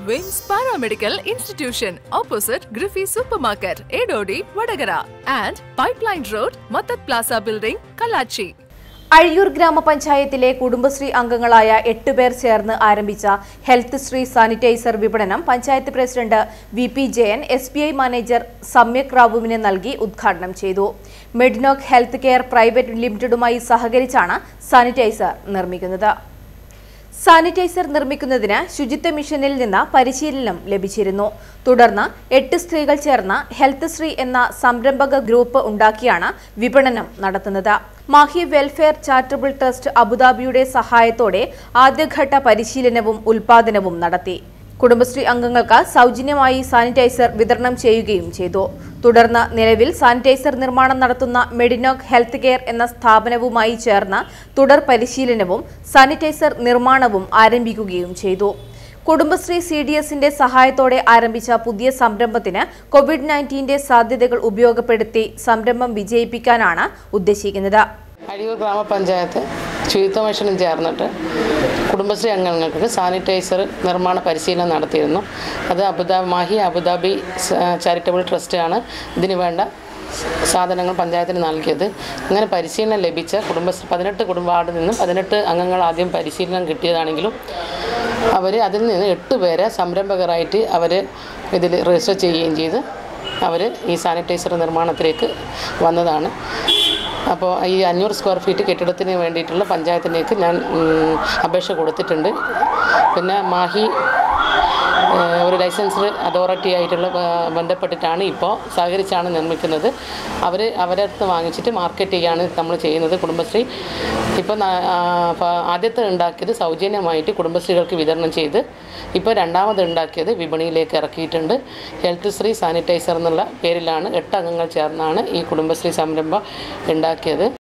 വിംസ് paramedical institution opposite ഗ്രിഫി super market Edodi Vadakara and pipeline road മത്തത് plaza building Kallachi Azhiyur ഗ്രാമപഞ്ചായത്തിലെ കുടുംബശ്രീ അംഗങ്ങളായ എട്ട് പേർ ചേർന്ന് ആരംഭിച്ച ഹെൽത്ത് ശ്രീ സാനിറ്റൈസർ വിപണനം panchayat president V P Jayan S B I manager Samyak റാവുവിന് നൽകി ഉദ്ഘാടനം ചെയ്തു മെഡിനോക് ഹെൽത്ത് കെയർ പ്രൈവറ്റ് ലിമിറ്റഡുമായി സഹകരിച്ചാണ് സാനിറ്റൈസർ നിർമ്മിക്കുന്നത് സാനിറ്റൈസർ നിർമ്മിക്കുന്നതിന് ശുചിത്വ മിഷനിൽ നിന്ന് പരിശീലനം ലഭിച്ചിരുന്നു തുടർന്ന് എട്ട് സ്ത്രീകൾ ചേർന്ന് ഹെൽത്ത് ശ്രീ എന്ന സംരംഭക ഗ്രൂപ്പ് ഉണ്ടാക്കിയാണ് വിപണനം നടത്തുന്നത് മാഹി വെൽഫെയർ ചാരിറ്റബിൾ ട്രസ്റ്റ് അബുദാബിയുടെ സഹായത്തോടെ ആദ്യഘട്ട പരിശീലനവും ഉൽപാദനവും നടത്തി കുടുംബശ്രീ അംഗങ്ങൾക്ക് സൗജന്യമായി സാനിറ്റൈസർ വിതരണം ചെയ്യുകയും ചെയ്തു തുടർന്ന് നിലവിൽ സാനിറ്റൈസർ നിർമ്മാണം നടത്തുന്ന മെഡിനോക് ഹെൽത്ത് കെയർ എന്ന സ്ഥാപനവുമായി ചേർന്ന് തുടർ പരിശീലനവും സാനിറ്റൈസർ നിർമ്മാണവും ആരംഭിക്കുകയും ചെയ്തു കുടുംബശ്രീ സി ഡി എസിന്റെ സഹായത്തോടെ ആരംഭിച്ച പുതിയ സംരംഭത്തിന് കോവിഡ് നയൻറ്റീന്റെ സാധ്യതകൾ ഉപയോഗപ്പെടുത്തി സംരംഭം വിജയിപ്പിക്കാനാണ് ഉദ്ദേശിക്കുന്നത് അഴിയൂർ ഗ്രാമപഞ്ചായത്ത് ശുചിത്വ മിഷനും ചേർന്നിട്ട് കുടുംബശ്രീ അംഗങ്ങൾക്ക് സാനിറ്റൈസർ നിർമ്മാണ പരിശീലനം നടത്തിയിരുന്നു അത് അബുദാബി മാഹി അബുദാബി ചാരിറ്റബിൾ ട്രസ്റ്റാണ് ഇതിന് വേണ്ട സാധനങ്ങൾ പഞ്ചായത്തിന് നൽകിയത് ഇങ്ങനെ പരിശീലനം ലഭിച്ച കുടുംബശ്രീ പതിനെട്ട് കുടുംബാടിൽ നിന്നും പതിനെട്ട് അംഗങ്ങൾ ആദ്യം പരിശീലനം കിട്ടിയതാണെങ്കിലും അവർ അതിൽ നിന്ന് എട്ട് പേരെ സംരംഭകരായിട്ട് അവർ ഇതിൽ രജിസ്റ്റർ ചെയ്യുകയും ചെയ്ത് അവർ ഈ സാനിറ്റൈസർ നിർമ്മാണത്തിലേക്ക് വന്നതാണ് അപ്പോൾ ഈ അഞ്ഞൂറ് സ്ക്വയർ ഫീറ്റ് കെട്ടിടത്തിന് വേണ്ടിയിട്ടുള്ള പഞ്ചായത്തിലേക്ക് ഞാൻ ഉം, അപേക്ഷ കൊടുത്തിട്ടുണ്ട് പിന്നെ മാഹി ഏഹ്, ഒരു ലൈസൻസ്ഡ് അതോറിറ്റി ആയിട്ടുള്ള ബ- ബന്ധപ്പെട്ടിട്ടാണ് ഇപ്പോൾ സഹകരിച്ചാണ് നിർമ്മിക്കുന്നത് അവർ അവരുടെ അടുത്ത് വാങ്ങിച്ചിട്ട് മാർക്കറ്റ് ചെയ്യാണ് നമ്മൾ ചെയ്യുന്നത് കുടുംബശ്രീ ഇപ്പോൾ ന- ആ, അപ്പോൾ ആദ്യത്തെ ഉണ്ടാക്കിയത് സൗജന്യമായിട്ട് കുടുംബശ്രീകൾക്ക് വിതരണം ചെയ്ത് ഇപ്പോൾ രണ്ടാമത് ഉണ്ടാക്കിയത് വിപണിയിലേക്ക് ഇറക്കിയിട്ടുണ്ട് ഹെൽത്ത് ശ്രീ സാനിറ്റൈസർ എന്നുള്ള പേരിലാണ് എട്ട് അംഗങ്ങൾ ചേർന്നാണ് ഈ കുടുംബശ്രീ സംരംഭം ഉണ്ടാക്കിയത്